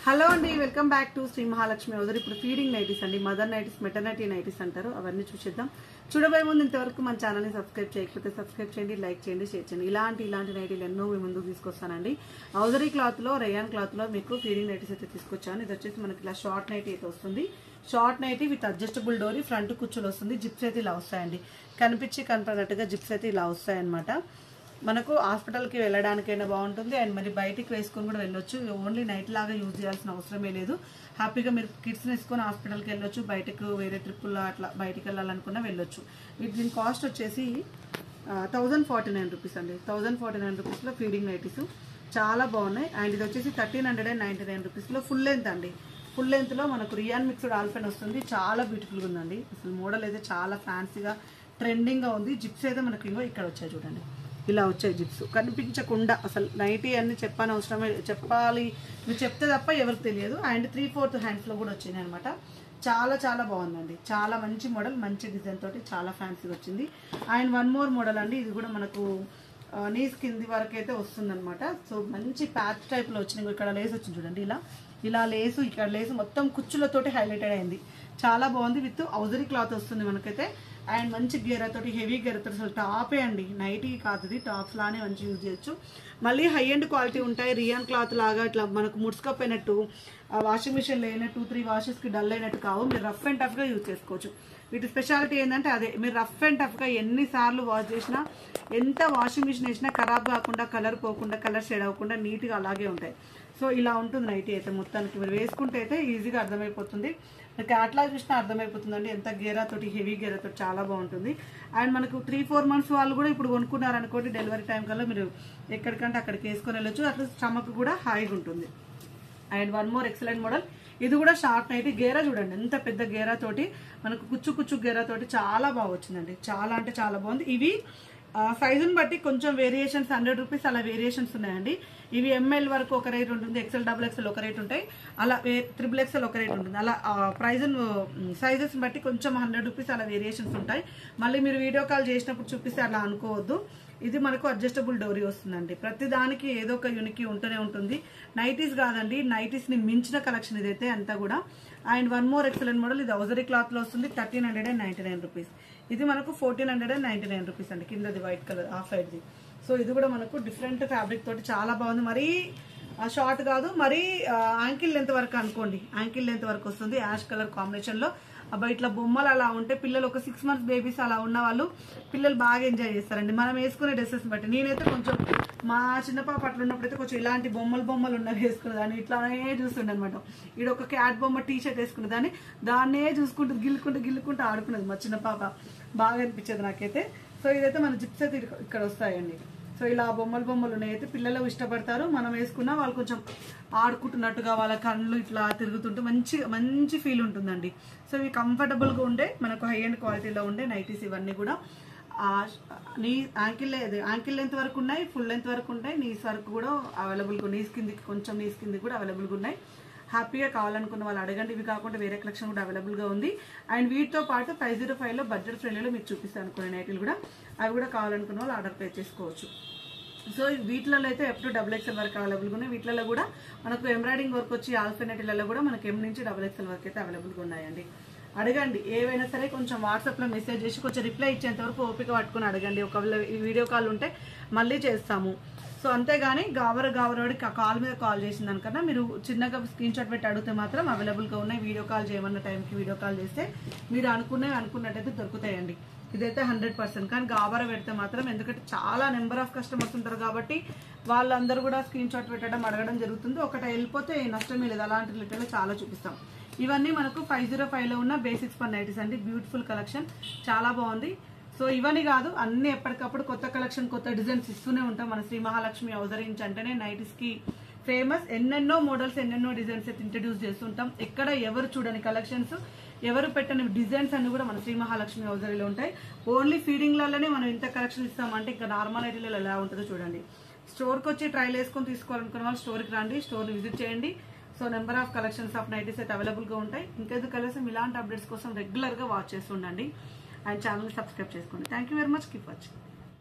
hello అండి welcome back to Shri Mahalakshmi hosiery ఇప్పుడు feeding nighties అండి మదర్ నైటీస్ మెటర్నిటీ నైటీస్ అంటారు అవన్నీ చూసేద్దాం చూడబోయే ముందు ఇంతవరకు మన ఛానల్ని సబ్స్క్రైబ్ చేయకపోతే సబ్స్క్రైబ్ చేయండి లైక్ చేయండి షేర్ చేయండి ఇలాంటి ఇలాంటి నైటీలు ఎన్నో మీ ముందుకు తీసుకొస్తానండి హౌజరీ క్లాత్లో రేయాన్ క్లాత్లో మీకు ఫీడింగ్ నైటీస్ అయితే తీసుకొచ్చాను ఇది వచ్చేసి మనకి ఇలా షార్ట్ నైటీ అయితే వస్తుంది షార్ట్ నైటీ విత్ అడ్జస్టబుల్ డోరీ ఫ్రంట్ కుచ్చులు వస్తుంది జిప్స్ అయితే ఇలా వస్తాయండి కనిపించి కనపడినట్టుగా జిప్స్ అయితే ఇలా వస్తాయన్నమాట మనకు హాస్పిటల్కి వెళ్ళడానికైనా బాగుంటుంది అండ్ మరి బయటికి వేసుకొని కూడా వెళ్ళొచ్చు ఓన్లీ నైట్ లాగా యూజ్ చేయాల్సిన అవసరమే లేదు హ్యాపీగా మీరు కిడ్స్ని వేసుకొని హాస్పిటల్కి వెళ్ళొచ్చు బయటకు వేరే ట్రిప్పుల్లో అట్లా బయటికి వెళ్ళాలనుకున్నా వెళ్ళొచ్చు వీటి దీని కాస్ట్ వచ్చేసి థౌజండ్ ఫార్టీ నైన్ రూపీస్ అండి థౌజండ్ ఫార్టీ నైన్ రూపీస్లో ఫీడింగ్ నైటీస్ చాలా బాగున్నాయి అండ్ ఇది వచ్చేసి thirteen hundred and ninety nine రూపీస్లో ఫుల్ లెంత్ అండి ఫుల్ లెంత్లో మనకు రియాన్ మిక్స్డ్ ఆల్ఫెన్ వస్తుంది చాలా బ్యూటిఫుల్గా ఉందండి అసలు మోడల్ అయితే చాలా ఫ్యాన్సీగా ట్రెండింగ్గా ఉంది జిప్స్ అయితే మనకి ఇంకో ఇక్కడ వచ్చాయి చూడండి ఇలా వచ్చాయి జిప్స్ కనిపించకుండా అసలు నైటీ అన్ని చెప్పని అవసరమే చెప్పాలి మీరు చెప్తే తప్ప ఎవరికి తెలియదు అండ్ త్రీ ఫోర్త్ హ్యాండ్స్లో కూడా వచ్చింది అనమాట చాలా చాలా బాగుందండి చాలా మంచి మోడల్ మంచి డిజైన్ తోటి చాలా ఫ్యాన్సీగా వచ్చింది అండ్ వన్ మోర్ మోడల్ అండి ఇది కూడా మనకు నీస్ కింది వరకు అయితే వస్తుందన్నమాట సో మంచి ప్యాచ్ టైప్లో వచ్చింది ఇక్కడ లేస్ వచ్చింది చూడండి ఇలా ఇలా లేసు ఇక్కడ లేసు మొత్తం కుచ్చులతోటి హైలైటెడ్ అయింది చాలా బాగుంది విత్ ఔజరీ క్లాత్ వస్తుంది మనకైతే అండ్ మంచి గేరతోటి హెవీ గేరతో అసలు టాపే అండి నైటీ కాదు ఇది టాప్స్ లానే మంచి యూజ్ చేయొచ్చు మళ్ళీ హై ఎండ్ క్వాలిటీ ఉంటాయి రియాన్ క్లాత్ లాగా ఇట్లా మనకు ముడుచుకపోయినట్టు వాషింగ్ మిషన్ లేన టూ త్రీ వాషెస్కి డల్ అయినట్టు కావు మీరు రఫ్ అండ్ టఫ్గా యూజ్ చేసుకోవచ్చు వీటి స్పెషాలిటీ ఏంటంటే అదే మీరు రఫ్ అండ్ టఫ్గా ఎన్నిసార్లు వాష్ చేసినా ఎంత వాషింగ్ మిషన్ వేసినా ఖరాబ్ కాకుండా కలర్ పోకుండా కలర్ షేడ్ అవ్వకుండా నీట్గా అలాగే ఉంటాయి సో ఇలా ఉంటుంది నైటీ అయితే మొత్తానికి మీరు వేసుకుంటే అయితే ఈజీగా అర్థమైపోతుంది క్యాట్లాగ్ చూసినా అర్థమైపోతుందండి ఎంత గేరా తోటి హెవీ గేరా తోటి చాలా బాగుంటుంది అండ్ మనకు త్రీ ఫోర్ మంత్స్ వాళ్ళు కూడా ఇప్పుడు కొనుక్కున్నారనుకోండి డెలివరీ టైం కల్లా మీరు ఎక్కడికంటే అక్కడికి వేసుకొని వెళ్ళొచ్చు అట్లా స్టమక్ కూడా హాయిగా ఉంటుంది and one more excellent model ఇది కూడా షార్ట్ నైట్ గేరా చూడండి ఎంత పెద్ద గేరా తోటి మనకు కుచ్చు కుచ్చు గేరా తోటి చాలా బాగా వచ్చిందండి చాలా అంటే చాలా బాగుంది ఇవి సైజుని బట్టి కొంచెం వేరియేషన్స్ హండ్రెడ్ రూపీస్ అలా వేరియేషన్స్ ఉన్నాయండి ఇవి ఎంఎల్ వరకు ఒక రేట్ ఉంటుంది ఎక్సెల్ డబుల్ ఎక్సెల్ ఒక రేట్ ఉంటాయి అలా త్రిబుల్ ఎక్సెల్ ఒక రేట్ ఉంటుంది అలా ప్రైజ్ సైజెస్ బట్టి కొంచెం హండ్రెడ్ రూపీస్ అలా వేరియేషన్స్ ఉంటాయి మళ్ళీ మీరు వీడియో కాల్ చేసినప్పుడు చూపిస్తే అలా అనుకోవద్దు ఇది మనకు అడ్జస్టబుల్ డోరీ వస్తుందండి ప్రతి దానికి ఏదో ఒక యూనికి ఉంటూనే ఉంటుంది నైటీస్ కాదండి నైటీస్ ని మించిన కలెక్షన్ ఇదైతే అంతా కూడా and one more excellent model ఇది ఔజరీ క్లాత్ లో వస్తుంది thirteen hundred and ninety nine rupees ఇది మనకు fourteen hundred and ninety nine rupees అండి కిందది వైట్ కలర్ ఆఫ్ సైడ్ది సో ఇది కూడా మనకు డిఫరెంట్ ఫ్యాబ్రిక్ తోటి చాలా బాగుంది మరీ షార్ట్ కాదు మరీ యాంకిల్ లెంత్ వరకు అనుకోండి యాంకిల్ లెంత్ వరకు వస్తుంది యాష్ కలర్ కాంబినేషన్ లో అబ్బా ఇట్లా బొమ్మలు అలా ఉంటే పిల్లలు ఒక సిక్స్ మంత్స్ బేబీస్ అలా ఉన్న వాళ్ళు పిల్లలు బాగా ఎంజాయ్ చేస్తారండి మనం వేసుకునే డ్రెస్సెస్ బట్టి నేనైతే కొంచెం మా చిన్న పాప అట్లా ఉన్నప్పుడు అయితే కొంచెం ఇలాంటి బొమ్మలు బొమ్మలు ఉన్నవి వేసుకునేదాన్ని ఇట్లానే చూస్తుండే అనమాట ఇక్కడ ఒక క్యాట్ బొమ్మ టీ షర్ట్ వేసుకునేదాన్ని దాన్నే చూసుకుంటూ గిల్లుకుంటూ గిల్లుకుంటూ ఆడుకునేది మా చిన్న పాప బాగా అనిపించేది నాకైతే సో ఇదైతే మన జిప్స్ అయితే ఇక్కడ వస్తాయండి సో ఇలా బొమ్మలు బొమ్మలు ఉన్నాయైతే పిల్లలు ఇష్టపడతారు మనం వేసుకున్నా వాళ్ళు కొంచెం ఆడుకుంటున్నట్టుగా వాళ్ళ కళ్ళు ఇట్లా తిరుగుతుంటే మంచి మంచి ఫీల్ ఉంటుందండి సో ఇవి కంఫర్టబుల్గా ఉండే మనకు హై అండ్ క్వాలిటీలో ఉండే నైటీస్ ఇవన్నీ కూడా నీ యాంకిల్ యాంకిల్ లెంత్ వరకు ఉన్నాయి ఫుల్ లెంత్ వరకు ఉన్నాయి నీస్ వరకు కూడా అవైలబుల్గా నీస్ కిందికి కొంచెం నీస్ కిందికి కూడా అవైలబుల్గా ఉన్నాయి హ్యాపీగా కావాలనుకున్న వాళ్ళు అడగండి ఇవి కాకుండా వేరే కలెక్షన్ కూడా అవైలబుల్గా ఉంది అండ్ వీటితో పాటు ఫైవ్ జీరో ఫైవ్లో బడ్జెట్ ఫ్రెండ్లీలో మీకు చూపిస్తాను అనుకునే నైట్లు కూడా అవి కూడా కావాలనుకున్న వాళ్ళు ఆర్డర్ పే చేసుకోవచ్చు సో వీటిలలో అయితే ఎప్పుడు డబుల్ ఎక్స్ఎల్ వరకు అవైలబుల్గా ఉన్నాయి వీటిలలో కూడా మనకు ఎంబ్రాయిడింగ్ వర్క్ వచ్చి ఆల్ఫెనెట్లలో కూడా మనకి ఎం నుంచి డబుల్ ఎక్స్ఎల్ వరకు అయితే అవైలబుల్గా ఉన్నాయండి అడగండి ఏవైనా సరే కొంచెం వాట్సాప్లో మెసేజ్ చేసి కొంచెం రిప్లై ఇచ్చేంత వరకు ఓపిక పట్టుకుని అడగండి ఒకవేళ ఈ వీడియో కాల్ ఉంటే మళ్ళీ చేస్తాము సో అంతేగాని గావర గావరవాడి కాల్ మీద కాల్ చేసిన దానికన్నా మీరు చిన్నగా స్క్రీన్ షాట్ పెట్టి అడిగితే మాత్రం అవైలబుల్గా ఉన్నాయి వీడియో కాల్ చేయమన్న టైంకి వీడియో కాల్ చేస్తే మీరు అనుకునే అనుకున్నట్టయితే దొరుకుతాయండి ఇదైతే హండ్రెడ్ పర్సెంట్ కానీ గాబర పెడితే మాత్రం ఎందుకంటే చాలా నెంబర్ ఆఫ్ కస్టమర్స్ ఉంటారు కాబట్టి వాళ్ళందరూ కూడా స్క్రీన్ షాట్ పెట్టడం అడగడం జరుగుతుంది ఒకటి వెళ్ళిపోతే నష్టమే లేదు అలాంటి రిలేటెడ్ చాలా చూపిస్తాం ఇవన్నీ మనకు ఫైవ్ జీరో ఫైవ్లో ఉన్న బేసిక్స్ పర్ నైటీస్ అండి బ్యూటిఫుల్ కలెక్షన్ చాలా బాగుంది సో ఇవన్నీ కాదు అన్ని ఎప్పటికప్పుడు కొత్త కలెక్షన్ కొత్త డిజైన్స్ ఇస్తూనే ఉంటాం మన శ్రీ మహాలక్ష్మి అవతరించి అంటేనే నైటీస్కి ఫేమస్ ఎన్నెన్నో మోడల్స్ ఎన్నెన్నో డిజైన్స్ అయితే ఇంట్రడ్యూస్ చేస్తుంటాం ఎక్కడ ఎవరు చూడని కలెక్షన్స్ ఎవరు పెట్టని డిజైన్స్ అన్ని కూడా మన శ్రీ మహాలక్ష్మి హౌజరీలో ఉంటాయి ఓన్లీ ఫీడింగ్లలోనే మనం ఇంత కలెక్షన్ ఇస్తామంటే ఇంకా నార్మల్ ఐటీలలో ఎలా ఉంటుందో చూడండి స్టోర్కి వచ్చి ట్రైల్ వేసుకొని తీసుకోవాలనుకున్న వాళ్ళు స్టోర్కి రండి స్టోర్ని విజిట్ చేయండి so number of collections of nighties అయితే అవైలబుల్గా ఉంటాయి ఇంకెందుకు కలెక్షన్ ఇలాంటి అప్డేట్స్ కోసం రెగ్యులర్గా వాచ్ చేస్తుండండి అండ్ ఛానల్ని సబ్స్క్రైబ్ చేసుకోండి thank you very much keep watching